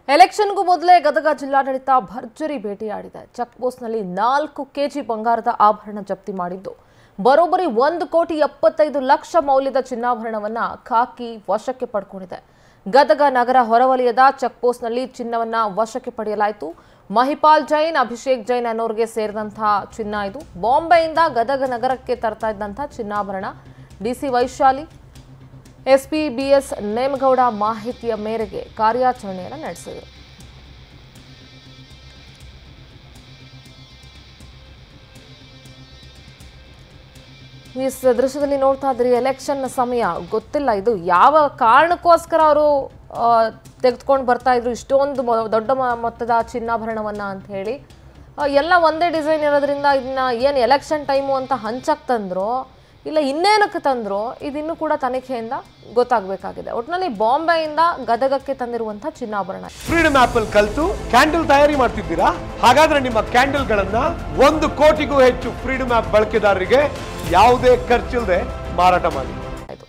ಎಲೆಕ್ಷನ್ಗೂ ಮೊದಲೇ ಗದಗ ಜಿಲ್ಲಾಡಳಿತ ಭರ್ಜರಿ ಭೇಟಿಯಾಡಿದೆ ಚೆಕ್ ಪೋಸ್ಟ್ನಲ್ಲಿ ನಾಲ್ಕು ಕೆಜಿ ಬಂಗಾರದ ಆಭರಣ ಜಪ್ತಿ ಮಾಡಿದ್ದು ಬರೋಬ್ಬರಿ ಒಂದು ಕೋಟಿ ಎಪ್ಪತ್ತೈದು ಲಕ್ಷ ಮೌಲ್ಯದ ಚಿನ್ನಾಭರಣವನ್ನ ಖಾಕಿ ವಶಕ್ಕೆ ಪಡ್ಕೊಂಡಿದೆ ಗದಗ ನಗರ ಹೊರವಲಯದ ಚೆಕ್ ಪೋಸ್ಟ್ನಲ್ಲಿ ಚಿನ್ನವನ್ನ ವಶಕ್ಕೆ ಪಡೆಯಲಾಯಿತು ಮಹಿಪಾಲ್ ಜೈನ್ ಅಭಿಷೇಕ್ ಜೈನ್ ಅನ್ನೋರಿಗೆ ಸೇರಿದಂತಹ ಚಿನ್ನ ಇದು ಬಾಂಬೆಯಿಂದ ಗದಗ ನಗರಕ್ಕೆ ತರ್ತಾ ಇದ್ದಂತಹ ಚಿನ್ನಾಭರಣ ಡಿಸಿ ವೈಶಾಲಿ ಎಸ್ಪಿ ಬಿಎಸ್ ನೇಮಗೌಡ ಮಾಹಿತಿಯ ಮೇರೆಗೆ ಕಾರ್ಯಾಚರಣೆಯನ್ನು ನಡೆಸಿದರು ಈ ಸ- ದೃಶ್ಯದಲ್ಲಿ ನೋಡ್ತಾ ಇದ್ರಿ ಎಲೆಕ್ಷನ್ ಸಮಯ ಗೊತ್ತಿಲ್ಲ ಇದು ಯಾವ ಕಾರಣಕ್ಕೋಸ್ಕರ ಅವರು ತೆಗೆದುಕೊಂಡು ಬರ್ತಾ ಇದ್ರು ಇಷ್ಟೊಂದು ಮೊ- ದೊಡ್ಡ ಮ- ಮೊತ್ತದ ಚಿನ್ನಾಭರಣವನ್ನ ಅಂತ ಹೇಳಿ ಆ, ಎಲ್ಲ ಒಂದೇ ಡಿಸೈನ್ ಇರೋದ್ರಿಂದ ಇದನ್ನ ಏನು ಎಲೆಕ್ಷನ್ ಟೈಮು ಅಂತ ಹಂಚಕ್ ತಂದ್ರು ಇಲ್ಲ ಇನ್ನೇನಕ್ಕೆ ತಂದ್ರು ಇದಿನ್ನೂ ಕೂಡ ತನಿಖೆಯಿಂದ ಗೊತ್ತಾಗಬೇಕಾಗಿದೆ ಒಟ್ಟಿನಲ್ಲಿ ಬಾಂಬೆಯಿಂದ ಗದಗಕ್ಕೆ ತಂದಿರುವಂತಹ ಚಿನ್ನಾಭರಣ ಫ್ರೀಡಮ್ ಆಪ್ ಅಲ್ಲಿ ಕಲ್ತು ಕ್ಯಾಂಡಲ್ ತಯಾರಿ ಮಾಡ್ತಿದ್ದೀರಾ ಹಾಗಾದ್ರೆ ನಿಮ್ಮ ಕ್ಯಾಂಡಲ್ ಗಳನ್ನ ಒಂದು ಕೋಟಿಗೂ ಹೆಚ್ಚು ಫ್ರೀಡಮ್ ಆಪ್ ಬಳಕೆದಾರರಿಗೆ ಯಾವುದೇ ಖರ್ಚಿಲ್ಲದೆ ಮಾರಾಟ ಮಾಡಿ ಆಯ್ತು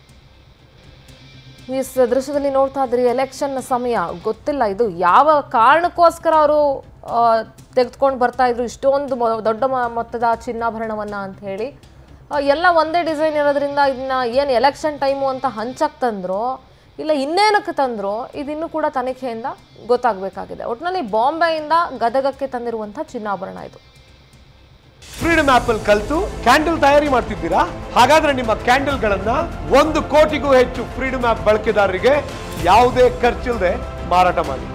ಈ ಸ- ದೃಶ್ಯದಲ್ಲಿ ನೋಡ್ತಾ ಇದ್ರಿ ಎಲೆಕ್ಷನ್ ಸಮಯ ಗೊತ್ತಿಲ್ಲ ಇದು ಯಾವ ಕಾರಣಕ್ಕೋಸ್ಕರ ಅವರು ತೆಗೆದುಕೊಂಡು ಬರ್ತಾ ಇದ್ರು ಇಷ್ಟೊಂದು ಮೊ- ದೊಡ್ಡ ಮ- ಮೊತ್ತದ ಚಿನ್ನಾಭರಣವನ್ನ ಅಂತ ಹೇಳಿ ಆ, ಎಲ್ಲ ಒಂದೇ ಡಿಸೈನ್ ಇರೋದ್ರಿಂದ ಇದನ್ನ ಏನು ಎಲೆಕ್ಷನ್ ಟೈಮು ಅಂತ ಹಂಚಕ್ ತಂದ್ರು ಇಲ್ಲ ಇನ್ನೇನಕ್ಕೆ ತಂದ್ರು ಇದಿನ್ನೂ ಕೂಡ ತನಿಖೆಯಿಂದ ಗೊತ್ತಾಗಬೇಕಾಗಿದೆ ಒಟ್ಟಿನಲ್ಲಿ ಬಾಂಬೆಯಿಂದ ಗದಗಕ್ಕೆ ತಂದಿರುವಂತಹ ಚಿನ್ನಾಭರಣ ಇದು ಫ್ರೀಡಮ್ ಆಪ್ ಅಲ್ಲಿ ಕಲ್ತು ಕ್ಯಾಂಡಲ್ ತಯಾರಿ ಮಾಡ್ತಿದ್ದೀರಾ ಹಾಗಾದ್ರೆ ನಿಮ್ಮ ಕ್ಯಾಂಡಲ್ ಗಳನ್ನ ಒಂದು ಕೋಟಿಗೂ ಹೆಚ್ಚು ಫ್ರೀಡಮ್ ಆಪ್ ಬಳಕೆದಾರರಿಗೆ ಯಾವುದೇ ಖರ್ಚಿಲ್ಲದೆ ಮಾರಾಟ ಮಾಡಿ